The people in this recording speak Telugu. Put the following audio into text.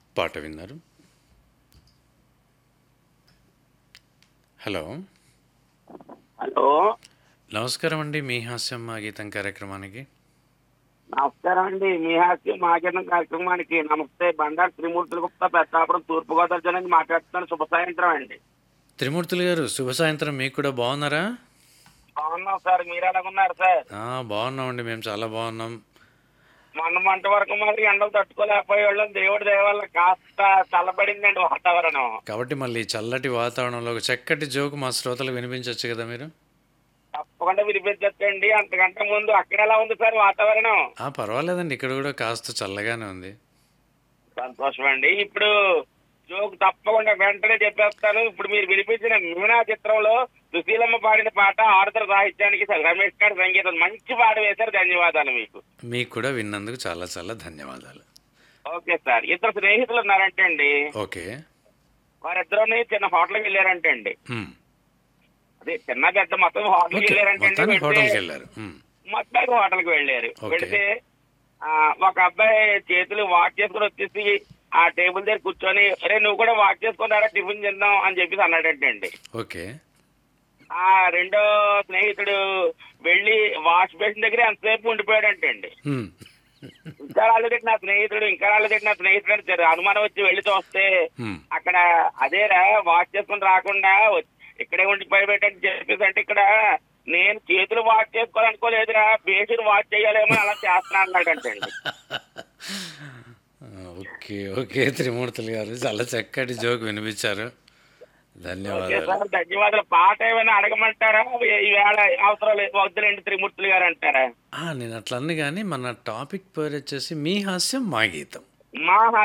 పాట విన్నారు హలో హలో నమస్కారం అండి మీ హాస్యం మా గీతం కార్యక్రమానికి నమస్కారం అండి మీ హాస్యం మాజనం కార్యక్రమానికి నమస్తే బండారు త్రిమూర్తుల గుప్తా పెద్దాపురం తూర్పుగోదావరి జిల్లా నుంచి మాట్లాడుతున్నాను శుభ సాయంత్రం అండి త్రిమూర్తులు గారు శుభ సాయంత్రం మీకు కూడా బాగున్నారా బాగున్నాం సార్ మీరు ఎలాగున్నారు సార్ ఆ, బాగున్నామండి మేము చాలా బాగున్నాం మొన్న మంట వరకు మరి ఎండలు తట్టుకోలేకపోయే వాళ్ళం దేవుడి దయ వల్ల కాస్త చల్లబడిందండి వాతావరణం కాబట్టి మళ్ళీ చల్లటి వాతావరణంలో ఒక చక్కటి జోకు మా శ్రోతలకు వినిపించవచ్చు కదా మీరు తప్పకుండా వినిపించచ్చండి అంతకంటే ముందు అక్కడ ఎలా ఉంది సార్ వాతావరణం ఆ పర్వాలేదండి ఇక్కడ కూడా కాస్త చల్లగానే ఉంది సంతోషం అండి ఇప్పుడు జోక్ తప్పకుండా వెంటనే చెప్పేస్తాను ఇప్పుడు మీరు వినిపించిన మీనా చిత్రంలో సుశీలమ్మ పాడిన పాట ఆరుతర సాహిత్యానికి రమేష్ గారి సంగీతం మంచి పాట వేశారు ధన్యవాదాలు మీకు మీకు కూడా విన్నందుకు చాలా చాలా ధన్యవాదాలు ఓకే సార్ ఇద్దరు స్నేహితులు ఉన్నారంటే అండి ఓకే వారిద్దరు చిన్న హోటల్కి వెళ్ళారంటే అండి మ్. అదే చిన్న పెద్ద మొత్తం హోటల్కి ఓకే వెళ్ళారంటే అండి మొత్తానికి వెళ్తే హోటల్కి వెళ్ళారు మ్. మొత్తానికి హోటల్కి వెళ్ళారు ఓకే. వెళితే ఆ, ఒక అబ్బాయి చేతులు వాక్ చేసుకుని వచ్చేసి ఆ టేబుల్ దగ్గర కూర్చొని అరే నువ్వు కూడా వాక్ చేసుకున్నారా టిఫిన్ తిందాం అని చెప్పేసి అన్నాడంటే అండి ఓకే ఆ రెండో స్నేహితుడు వెళ్ళి వాష్ బేసిన్ దగ్గర ఎంతసేపు ఉండిపోయాడంటే అండి మ్. ఇంకా రాలేదండి నా స్నేహితుడు ఇంకా రాలేదండి నా స్నేహితుడు అని సరే అనుమానం వచ్చి వెళ్ళి చూస్తే మ్. అక్కడ అదేరా వాష్ చేసుకుని రాకుండా వచ్చి- ఇక్కడే ఉండిపోయాడని చెప్పేసి అంటే ఇక్కడ నేను చేతులు వాష్ చేసుకోవాలనుకోలేదురా బేసిన్ వాష్ చేయాలేమో అలా చేస్తున్నా అన్నాడంటే అండి ఆ, ఓకే ఓకే త్రిమూర్తులు గారు చాలా చక్కటి జోక్ వినిపించారు ఓకే ధన్యవాదాలు సార్ ధన్యవాదాలు పాట ఏమైనా అడగమంటారా ఈవేళ అవసరం లేదు వద్దులేండి త్రిమూర్తులు గారు అంటారా ఆ, నేను అట్లా అన్ని కానీ మన టాపిక్ పేరు వచ్చేసి మీ హాస్యం మా గీతం మా